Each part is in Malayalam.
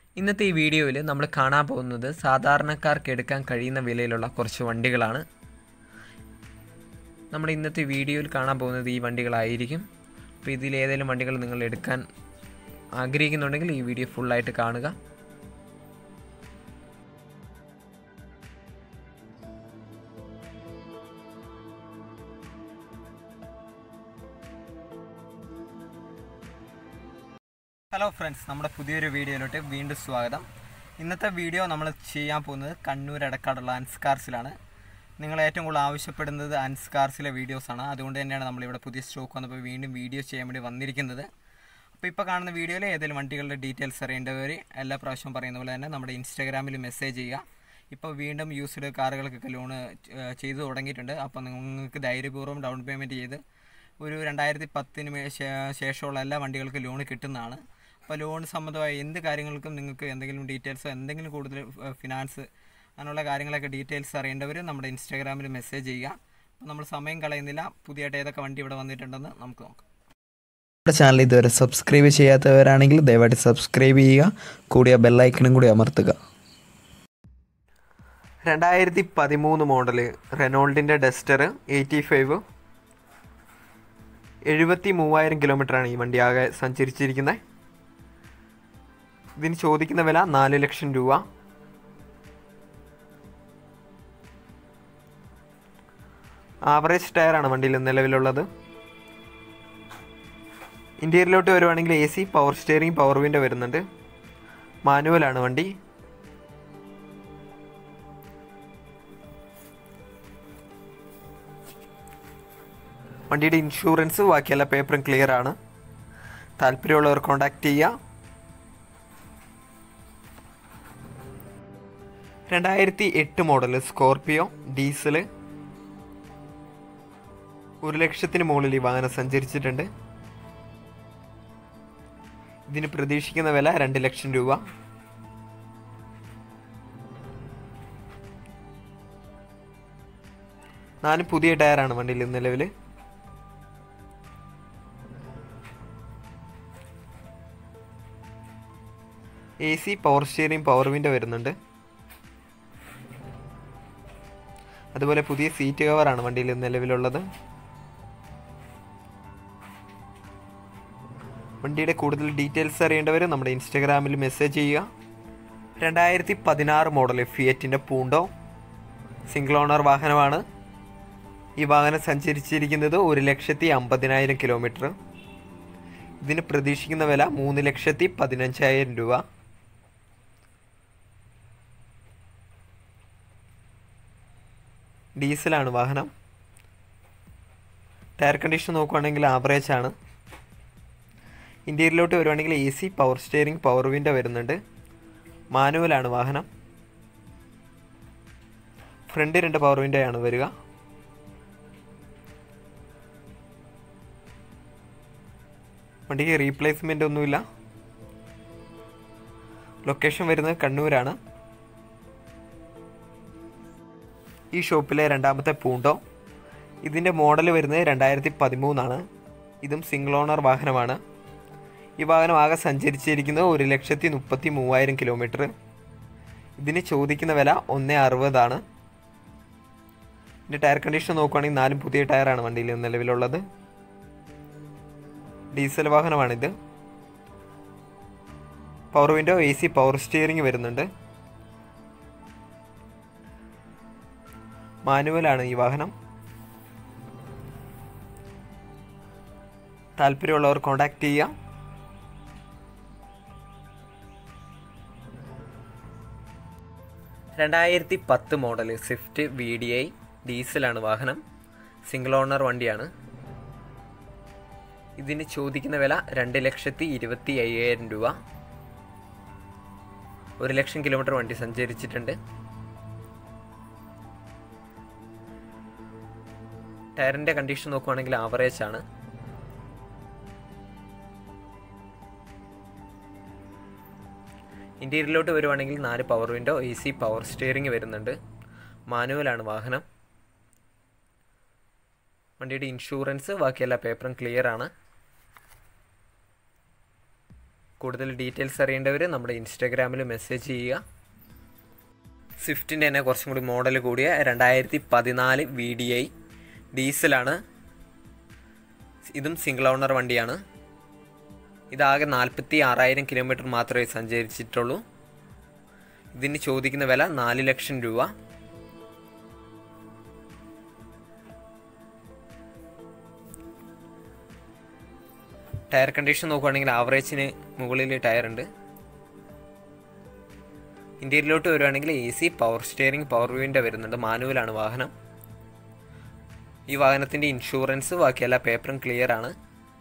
ഇന്നത്തെ ഈ വീഡിയോയിൽ നമ്മൾ കാണാൻ പോകുന്നത് സാധാരണക്കാർക്ക് എടുക്കാൻ കഴിയുന്ന വിലയിലുള്ള കുറച്ച് വണ്ടികളാണ് നമ്മൾ ഇന്നത്തെ വീഡിയോയിൽ കാണാൻ പോകുന്നത് ഈ വണ്ടികളായിരിക്കും അപ്പോൾ ഇതിൽ ഏതെങ്കിലും വണ്ടികൾ നിങ്ങൾ എടുക്കാൻ ആഗ്രഹിക്കുന്നുണ്ടെങ്കിൽ ഈ വീഡിയോ ഫുള്ളായിട്ട് കാണുക ഹലോ ഫ്രണ്ട്സ് നമ്മുടെ പുതിയൊരു വീഡിയോയിലോട്ട് വീണ്ടും സ്വാഗതം ഇന്നത്തെ വീഡിയോ നമ്മൾ ചെയ്യാൻ പോകുന്നത് കണ്ണൂർ എടക്കാടുള്ള അൻസ്കാർസിലാണ് നിങ്ങൾ ഏറ്റവും കൂടുതൽ ആവശ്യപ്പെടുന്നത് അൻസ്കാർസിലെ വീഡിയോസാണ് അതുകൊണ്ട് തന്നെയാണ് നമ്മളിവിടെ പുതിയ സ്റ്റോക്ക് വന്നപ്പോൾ വീണ്ടും വീഡിയോ ചെയ്യാൻ വേണ്ടി വന്നിരിക്കുന്നത് അപ്പോൾ ഇപ്പോൾ കാണുന്ന വീഡിയോയിൽ ഏതെങ്കിലും വണ്ടികളുടെ ഡീറ്റെയിൽസ് അറിയേണ്ടവർ എല്ലാ പ്രാവശ്യവും പറയുന്ന പോലെ തന്നെ നമ്മുടെ ഇൻസ്റ്റാഗ്രാമിൽ മെസ്സേജ് ചെയ്യുക ഇപ്പോൾ വീണ്ടും യൂസ്ഡ് കാറുകൾക്കൊക്കെ ലോണ് ചെയ്തു തുടങ്ങിയിട്ടുണ്ട് അപ്പോൾ നിങ്ങൾക്ക് ധൈര്യപൂർവ്വം ഡൗൺ പേയ്മെൻറ്റ് ചെയ്ത് ഒരു രണ്ടായിരത്തി പത്തിന് മേ- ശേ- ശേഷമുള്ള എല്ലാ വണ്ടികൾക്കും ലോൺ കിട്ടുന്നതാണ് അപ്പോൾ ലോൺ സംബന്ധമായ എന്ത് കാര്യങ്ങൾക്കും നിങ്ങൾക്ക് എന്തെങ്കിലും ഡീറ്റെയിൽസോ എന്തെങ്കിലും കൂടുതൽ ഏഹ്, ഫിനാൻസ് അങ്ങനെയുള്ള കാര്യങ്ങളൊക്കെ ഡീറ്റെയിൽസ് അറിയേണ്ടവർ നമ്മുടെ ഇൻസ്റ്റാഗ്രാമിൽ മെസ്സേജ് ചെയ്യുക അപ്പോൾ നമ്മൾ സമയം കളയുന്നില്ല പുതിയതായിട്ട് ഏതൊക്കെ വണ്ടി ഇവിടെ വന്നിട്ടുണ്ടെന്ന് നമുക്ക് നോക്കാം നമ്മുടെ ചാനൽ ഇതുവരെ സബ്സ്ക്രൈബ് ചെയ്യാത്തവരാണെങ്കിൽ ദയവായിട്ട് സബ്സ്ക്രൈബ് ചെയ്യുക കൂടിയ ബെല്ലൈക്കണും കൂടി അമർത്തുക രണ്ടായിരത്തി പതിമൂന്ന് മോഡൽ റെനോൾഡിൻ്റെ ഡസ്റ്റർ എയ്റ്റി ഫൈവ് എഴുപത്തി മൂവായിരം കിലോമീറ്ററാണ് ഈ വണ്ടി ആകെ സഞ്ചരിച്ചിരിക്കുന്നത് ഇതിന് ചോദിക്കുന്ന വില നാല് ലക്ഷം രൂപ ആവറേജ് ടയറാണ് വണ്ടിയിൽ നിലവിലുള്ളത് ഇൻറ്റീരിയറിലോട്ട് വരുവാണെങ്കിൽ A C power steering power window വരുന്നുണ്ട് മാനുവലാണ് വണ്ടി വണ്ടിയുടെ ഇൻഷുറൻസ് ബാക്കി എല്ലാ പേപ്പറും ക്ലിയർ ആണ് താല്പര്യമുള്ളവർ കോൺടാക്റ്റ് ചെയ്യുക രണ്ടായിരത്തി എട്ട് മോഡൽ സ്കോർപിയോ ഡീസൽ ഒരു ലക്ഷത്തിന് മുകളിൽ ഈ വാഹനം സഞ്ചരിച്ചിട്ടുണ്ട് ഇതിന് പ്രതീക്ഷിക്കുന്ന വില രണ്ട് ലക്ഷം രൂപ നാല് പുതിയ ടയറാണ് വണ്ടിയിൽ നിലവിൽ A C power steering power window വരുന്നുണ്ട് അതുപോലെ പുതിയ സീറ്റ് കവറാണ് വണ്ടിയിൽ നിലവിലുള്ളത് വണ്ടിയുടെ കൂടുതൽ ഡീറ്റെയിൽസ് അറിയേണ്ടവർ നമ്മുടെ ഇൻസ്റ്റാഗ്രാമിൽ മെസ്സേജ് ചെയ്യുക രണ്ടായിരത്തി പതിനാറ് മോഡൽ ഫിയറ്റിൻ്റെ പൂണ്ടോ സിംഗിൾ ഓണർ വാഹനമാണ് ഈ വാഹനം സഞ്ചരിച്ചിരിക്കുന്നത് ഒരു ലക്ഷത്തി അമ്പതിനായിരം കിലോമീറ്റർ ഇതിന് പ്രതീക്ഷിക്കുന്ന വില മൂന്ന് ലക്ഷത്തി പതിനഞ്ചായിരം രൂപ ഡീസലാണ് വാഹനം ടയർ കണ്ടീഷൻ നോക്കുവാണെങ്കിൽ ആവറേജ് ആണ് ഇൻറ്റീരിയറിലോട്ട് വരുവാണെങ്കിൽ A C power steering power window വരുന്നുണ്ട് മാനുവലാണ് വാഹനം ഫ്രണ്ട് രണ്ട് പവർ വിൻഡോ ആണ് വരിക വണ്ടിക്ക് റീപ്ലേസ്മെൻ്റ് ഒന്നുമില്ല ലൊക്കേഷൻ വരുന്നത് കണ്ണൂരാണ് ഈ ഷോപ്പിലെ രണ്ടാമത്തെ പൂണ്ടോ ഇതിൻ്റെ മോഡൽ വരുന്നത് രണ്ടായിരത്തി പതിമൂന്നാണ് ഇതും സിംഗിൾ ഓണർ വാഹനമാണ് ഈ വാഹനം ആകെ സഞ്ചരിച്ചിരിക്കുന്നത് ഒരു ലക്ഷത്തി മുപ്പത്തി മൂവായിരം കിലോമീറ്റർ ഇതിന് ചോദിക്കുന്ന വില ഒന്ന് അറുപതാണ് ഇതിൻ്റെ ടയർ കണ്ടീഷൻ നോക്കുവാണെങ്കിൽ നാലും പുതിയ ടയറാണ് വണ്ടിയിൽ നിലവിലുള്ളത് ഡീസൽ വാഹനമാണിത് power window A C power steering വരുന്നുണ്ട് മാനുവലാണ് ഈ വാഹനം താല്പര്യമുള്ളവർ കോൺടാക്റ്റ് ചെയ്യാം രണ്ടായിരത്തി പത്ത് model Swift V D I ഡീസലാണ് വാഹനം സിംഗിൾ ഓണർ വണ്ടിയാണ് ഇതിന് ചോദിക്കുന്ന വില രണ്ട് ലക്ഷത്തി ഇരുപത്തി അയ്യായിരം രൂപ ഒരു ലക്ഷം കിലോമീറ്റർ വണ്ടി സഞ്ചരിച്ചിട്ടുണ്ട് ടയറിൻ്റെ കണ്ടീഷൻ നോക്കുവാണെങ്കിൽ ആവറേജ് ആണ് ഇൻറ്റീരിയറിലോട്ട് വരുവാണെങ്കിൽ നാല് power window A C power steering വരുന്നുണ്ട് മാനുവലാണ് വാഹനം വണ്ടിയുടെ ഇൻഷുറൻസ് ബാക്കി എല്ലാ പേപ്പറും ക്ലിയർ ആണ് കൂടുതൽ ഡീറ്റെയിൽസ് അറിയേണ്ടവർ നമ്മുടെ ഇൻസ്റ്റാഗ്രാമിൽ മെസ്സേജ് ചെയ്യുക സ്വിഫ്റ്റിൻ്റെ തന്നെ കുറച്ചും കൂടി മോഡൽ കൂടിയ രണ്ടായിരത്തി പതിനാല് വി ഡി ഐ ഡീസലാണ് ഇതും സിംഗിൾ ഓണർ വണ്ടിയാണ് ഇതാകെ നാൽപ്പത്തി ആറായിരം കിലോമീറ്റർ മാത്രമേ സഞ്ചരിച്ചിട്ടുള്ളൂ ഇതിന് ചോദിക്കുന്ന വില നാല് ലക്ഷം രൂപ ടയർ കണ്ടീഷൻ നോക്കുകയാണെങ്കിൽ ആവറേജിന് മുകളിൽ ടയർ ഉണ്ട് ഇന്ത്യയിലോട്ട് വരുവാണെങ്കിൽ A C power steering power window വരുന്നുണ്ട് മാനുവലാണ് വാഹനം ഈ വാഹനത്തിൻ്റെ ഇൻഷുറൻസ് ബാക്കി എല്ലാ പേപ്പറും ക്ലിയർ ആണ്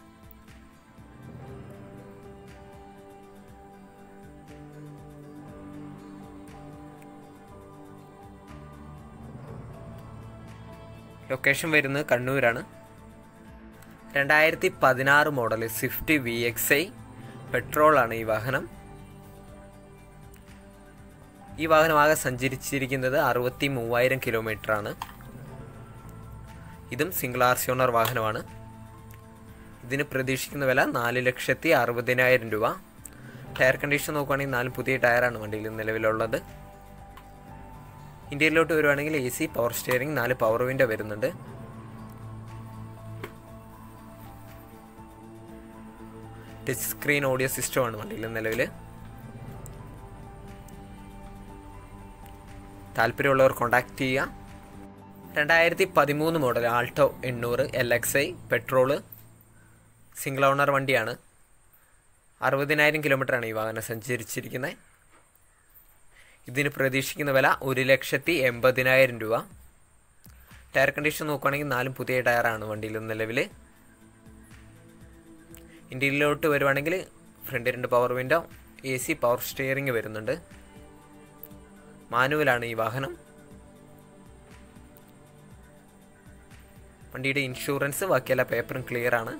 ലൊക്കേഷൻ വരുന്നത് കണ്ണൂരാണ് രണ്ടായിരത്തി പതിനാറ് model Swift V X I പെട്രോളാണ് ഈ വാഹനം ഈ വാഹനം ആകെ സഞ്ചരിച്ചിരിക്കുന്നത് അറുപത്തി മൂവായിരം കിലോമീറ്റർ ആണ് ഇതും സിംഗിൾ ആർസിയോണർ വാഹനമാണ് ഇതിന് പ്രതീക്ഷിക്കുന്ന വില നാല് ലക്ഷത്തി അറുപതിനായിരം രൂപ ടയർ കണ്ടീഷൻ നോക്കുകയാണെങ്കിൽ നാല് പുതിയ ടയറാണ് വണ്ടിയിൽ നിലവിലുള്ളത് ഇന്ത്യയിലോട്ട് വരുവാണെങ്കിൽ എ സി പവർ സ്റ്റിയറിംഗ് നാല് പവർ വിൻഡോ വരുന്നുണ്ട് ടച്ച് സ്ക്രീൻ ഓഡിയോ സിസ്റ്റമാണ് വണ്ടിയിൽ നിലവിൽ താല്പര്യമുള്ളവർ കോൺടാക്ട് ചെയ്യുക രണ്ടായിരത്തി പതിമൂന്ന് മോഡൽ ആൾട്ടോ എണ്ണൂറ് L X I petrol single owner വണ്ടിയാണ് അറുപതിനായിരം കിലോമീറ്ററാണ് ഈ വാഹനം സഞ്ചരിച്ചിരിക്കുന്നത് ഇതിന് പ്രതീക്ഷിക്കുന്ന വില ഒരു ലക്ഷത്തി എൺപതിനായിരം രൂപ ടയർ കണ്ടീഷൻ നോക്കുകയാണെങ്കിൽ നാലും പുതിയ ടയറാണ് വണ്ടിയിൽ നിലവിൽ ഇന്ത്യയിലോട്ട് വരുവാണെങ്കിൽ ഫ്രണ്ട് രണ്ട് power window A C power steering വരുന്നുണ്ട് മാനുവലാണ് ഈ വാഹനം വണ്ടിയുടെ ഇൻഷുറൻസ് ബാക്കിയെല്ലാ പേപ്പറും ക്ലിയർ ആണ്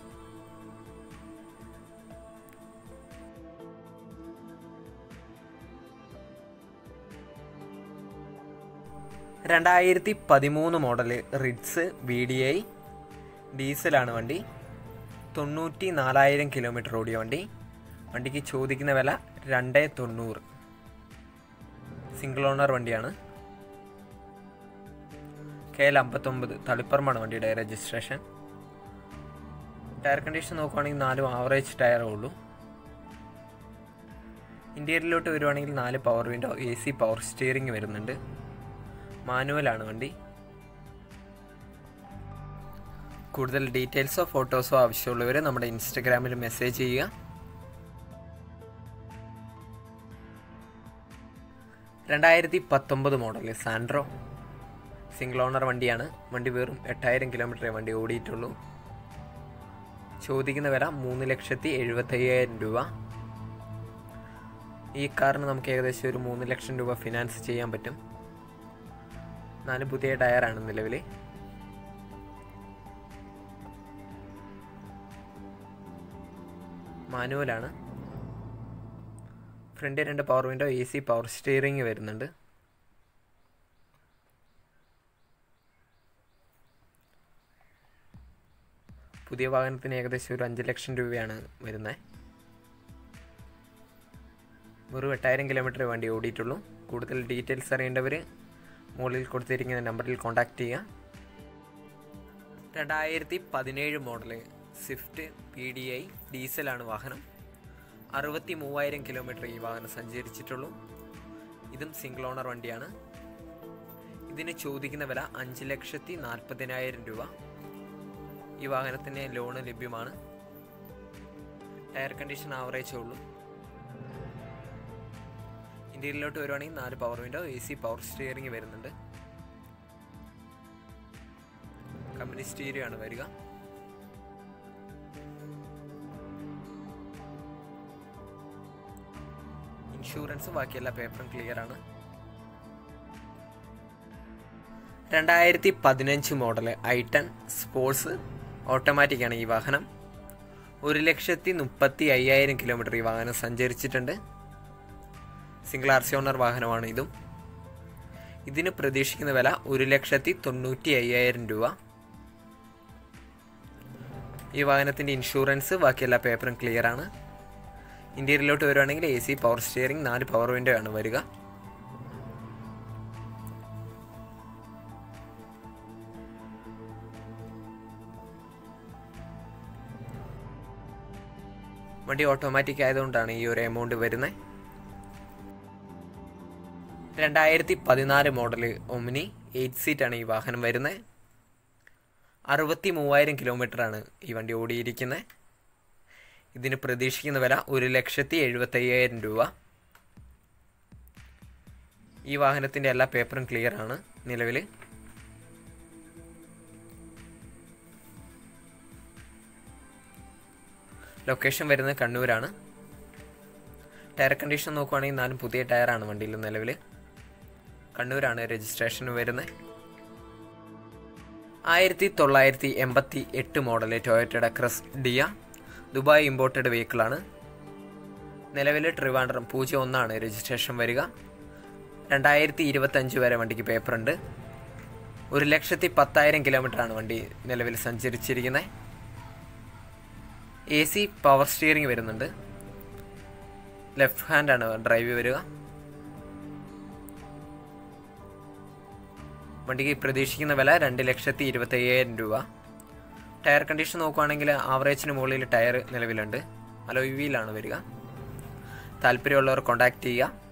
രണ്ടായിരത്തി പതിമൂന്ന് model Ritz V D I ഡീസലാണ് വണ്ടി തൊണ്ണൂറ്റി നാലായിരം കിലോമീറ്റർ ഓടിയ വണ്ടി വണ്ടിക്ക് ചോദിക്കുന്ന വില രണ്ട് തൊണ്ണൂറ് സിംഗിൾ ഓണർ വണ്ടിയാണ് കെ എൽ അമ്പത്തൊമ്പത് തളിപ്പറമ്പാണ് വണ്ടിയുടെ രജിസ്ട്രേഷൻ ടയർ കണ്ടീഷൻ നോക്കുവാണെങ്കിൽ നാലും ആവറേജ് ടയറേ ഉള്ളൂ ഇന്റീരിയറിലോട്ട് വരുവാണെങ്കിൽ നാല് power window A C power steering വരുന്നുണ്ട് മാനുവലാണ് വണ്ടി കൂടുതൽ ഡീറ്റെയിൽസോ ഫോട്ടോസോ ആവശ്യമുള്ളവർ നമ്മുടെ ഇൻസ്റ്റഗ്രാമിൽ മെസ്സേജ് ചെയ്യുക രണ്ടായിരത്തി പത്തൊമ്പത് മോഡൽ സാൻഡ്രോ സിംഗിൾ ഓണർ വണ്ടിയാണ് വണ്ടി വെറും എട്ടായിരം കിലോമീറ്ററേ വണ്ടി ഓടിയിട്ടുള്ളൂ ചോദിക്കുന്ന വില മൂന്ന് ലക്ഷത്തി എഴുപത്തയ്യായിരം രൂപ ഈ കാറിന് നമുക്ക് ഏകദേശം ഒരു മൂന്ന് ലക്ഷം രൂപ ഫിനാൻസ് ചെയ്യാൻ പറ്റും നാല് പുതിയ ടയറാണ് നിലവിൽ മാനുവലാണ് ഫ്രണ്ട് രണ്ട് power window A C power steering വരുന്നുണ്ട് പുതിയ വാഹനത്തിന് ഏകദേശം ഒരു അഞ്ച് ലക്ഷം രൂപയാണ് വരുന്നത് വെറും എട്ടായിരം കിലോമീറ്റർ വണ്ടി ഓടിയിട്ടുള്ളൂ കൂടുതൽ ഡീറ്റെയിൽസ് അറിയേണ്ടവർ മുകളിൽ കൊടുത്തിരിക്കുന്ന നമ്പറിൽ കോൺടാക്റ്റ് ചെയ്യുക രണ്ടായിരത്തി പതിനേഴ് model Swift P D I ഡീസലാണ് വാഹനം അറുപത്തി മൂവായിരം കിലോമീറ്റർ ഈ വാഹനം സഞ്ചരിച്ചിട്ടുള്ളൂ ഇതും സിംഗിൾ ഓണർ വണ്ടിയാണ് ഇതിന് ചോദിക്കുന്ന വില അഞ്ച് ലക്ഷത്തി നാൽപ്പതിനായിരം രൂപ ഈ വാഹനത്തിന് ലോണ് ലഭ്യമാണ് ടയർ കണ്ടീഷൻ ആവറേജേ ഉള്ളൂ ഇന്ത്യയിലോട്ട് വരുവാണെങ്കിൽ നാല് power window A C power steering വരുന്നുണ്ട് കമ്പനി സ്റ്റീരിയോ ആണ് വരിക ഇൻഷുറൻസ് ബാക്കി എല്ലാ പേപ്പറും ക്ലിയർ ആണ് രണ്ടായിരത്തി പതിനഞ്ച് മോഡൽ ഐട്ടൺ സ്പോർട്സ് ഓട്ടോമാറ്റിക് ആണ് ഈ വാഹനം ഒരു ലക്ഷത്തി മുപ്പത്തി അയ്യായിരം കിലോമീറ്റർ ഈ വാഹനം സഞ്ചരിച്ചിട്ടുണ്ട് സിംഗിൾ ആർ സി ഓണർ വാഹനമാണ് ഇതും ഇതിന് പ്രതീക്ഷിക്കുന്ന വില ഒരു ലക്ഷത്തി തൊണ്ണൂറ്റി അയ്യായിരം രൂപ ഈ വാഹനത്തിൻ്റെ ഇൻഷുറൻസ് ബാക്കി എല്ലാ പേപ്പറും ക്ലിയർ ആണ് ഇൻറ്റീരിയറിലോട്ട് വരുവാണെങ്കിൽ എ സി പവർ സ്റ്റിയറിംഗ് നാല് പവർ വിൻഡോ ആണ് വരിക വണ്ടി ഓട്ടോമാറ്റിക് ആയതുകൊണ്ടാണ് ഈ ഒരു എമൗണ്ട് വരുന്നത് രണ്ടായിരത്തി പതിനാല് മോഡൽ ഒമിനി എയ്റ്റ് സീറ്റാണ് ഈ വാഹനം വരുന്നത് അറുപത്തി മൂവായിരം കിലോമീറ്ററാണ് ഈ വണ്ടി ഓടിയിരിക്കുന്നത് ഇതിന് പ്രതീക്ഷിക്കുന്ന വില ഒരു ലക്ഷത്തി എഴുപത്തയ്യായിരം രൂപ ഈ വാഹനത്തിൻ്റെ എല്ലാ പേപ്പറും ക്ലിയർ ആണ് നിലവിൽ ലൊക്കേഷൻ വരുന്നത് കണ്ണൂരാണ് ടയർ കണ്ടീഷൻ നോക്കുവാണെങ്കിൽ നാലും പുതിയ ടയറാണ് വണ്ടിയിൽ നിലവിൽ കണ്ണൂരാണ് രജിസ്ട്രേഷൻ വരുന്നത് ആയിരത്തി തൊള്ളായിരത്തി എൺപത്തി എട്ട് മോഡല് ടൊയോറ്റയുടെ ക്രസ് ഡിയ ദുബായ് ഇമ്പോർട്ടഡ് വെഹിക്കിളാണ് നിലവിൽ ട്രിവാൻഡ്രം പൂജ്യം ഒന്നാണ് രജിസ്ട്രേഷൻ വരിക രണ്ടായിരത്തി ഇരുപത്തഞ്ച് വരെ വണ്ടിക്ക് പേപ്പറുണ്ട് ഒരു ലക്ഷത്തി പത്തായിരം കിലോമീറ്ററാണ് വണ്ടി നിലവിൽ സഞ്ചരിച്ചിരിക്കുന്നത് എ സി പവർ സ്റ്റിയറിംഗ് വരുന്നുണ്ട് ലെഫ്റ്റ് ഹാൻഡാണ് ഡ്രൈവ് വരിക വണ്ടിക്ക് പ്രതീക്ഷിക്കുന്ന വില രണ്ട് ലക്ഷത്തി ഇരുപത്തയ്യായിരം രൂപ ടയർ കണ്ടീഷൻ നോക്കുവാണെങ്കിൽ ആവറേജിന് മുകളിൽ ടയർ നിലവിലുണ്ട് അലോയ് വീലാണ് വരിക താല്പര്യമുള്ളവർ കോൺടാക്റ്റ് ചെയ്യുക